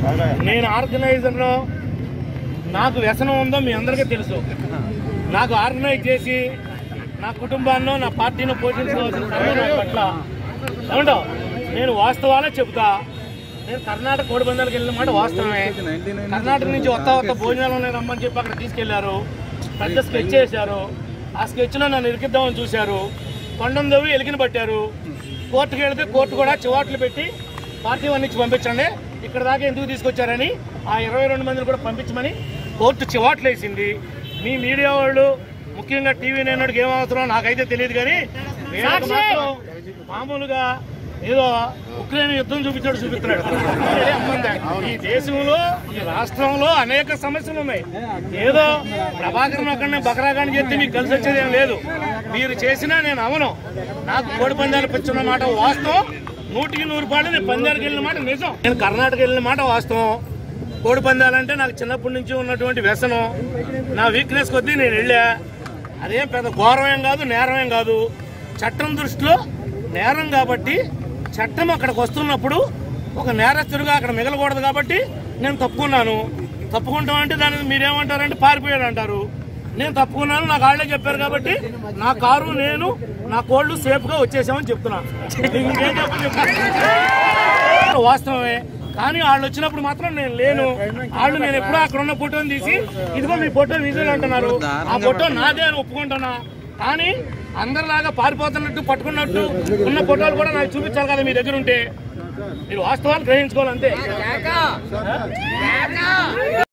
నేను ఆర్గనైజర్లో నాకు వ్యసనం ఉందో మీ అందరికీ తెలుసు నాకు ఆర్గనైజ్ చేసి నా కుటుంబాన్నో నా పార్టీని పోషించుకోవాల్సిన సమయం నాకు పట్ల ఏమంటావు నేను వాస్తవాలే చెబుతా నేను కర్ణాటక కోడిబందాలకు వెళ్ళిన మాట వాస్తవమే కర్ణాటక నుంచి వస్తా వస్తా భోజనాలు ఉన్నాయి రమ్మని చెప్పి అక్కడ తీసుకెళ్లారు పెద్ద స్కెచ్ చేశారు ఆ స్కెచ్లో నన్ను ఇరికిద్దామని చూశారు కొండం దవ్వి ఎలిగిన పట్టారు కోర్టుకి వెళితే కోర్టు కూడా చివాట్లు పెట్టి పార్టీ వన్ నుంచి పంపించండి ఇక్కడ దాకా ఎందుకు తీసుకొచ్చారని ఆ ఇరవై రెండు మందిని కూడా పంపించమని కోర్టు చివాట్లు వేసింది మీ మీడియా వాళ్ళు ముఖ్యంగా టీవీ నేనడికి ఏం అవసరం నాకైతే తెలియదు కానీ వీళ్ళకి మాత్రం మామూలుగా ఏదో ఉక్రెయిన్ యుద్ధం చూపించాడు చూపిస్తున్నాడు అదే అమ్మందే. ఈ దేశంలో ఈ రాష్ట్రంలో అనేక సమస్యలు ఉన్నాయి ఏదో ప్రభాకరన్ ఒక్కడిని బకరాగాని చెప్తే మీకు కలిసి వచ్చేది ఏం లేదు మీరు చేసినా నేను అవను నాకు కోడి పందాలు పిచ్చున్న మాట వాస్తవం నూటికి నూరు పాటు నేను పందాలకు వెళ్ళిన మాట నిజం నేను కర్ణాటక వెళ్ళిన మాట వాస్తవం కోడి పందాలంటే నాకు చిన్నప్పటి నుంచి ఉన్నటువంటి వ్యసనం నా వీక్నెస్ కొద్దీ నేను వెళ్ళా అదేం పెద్ద ఘోరమేం కాదు నేరమేం కాదు చట్టం దృష్టిలో నేరం కాబట్టి చట్టం అక్కడికి వస్తున్నప్పుడు ఒక నేరస్తుడిగా అక్కడ మిగలకూడదు కాబట్టి నేను తప్పుకున్నాను తప్పుకుంటాం అంటే దాన్ని మీరేమంటారంటే పారిపోయాడు అంటారు నేను తప్పుకున్నాను నాకు వాళ్ళే చెప్పారు కాబట్టి నా కారు నేను నా కోళ్ళు సేఫ్ గా వచ్చేసామని చెప్తున్నాను ఇంకేం చెప్పు వాస్తవమే కానీ వాళ్ళు వచ్చినప్పుడు మాత్రం నేను లేను వాళ్ళు నేను ఎప్పుడో అక్కడ ఉన్న ఫోటోని తీసి ఇదిగో మీ ఫోటో విజువల్ అంటున్నారు ఆ ఫోటో నాదే అని ఒప్పుకుంటున్నా కానీ అందరిలాగా పారిపోతున్నట్టు పట్టుకున్నట్టు ఉన్న ఫోటోలు కూడా నాకు చూపించాలి కదా మీ దగ్గర ఉంటే మీరు వాస్తవాలు గ్రహించుకోవాలంతే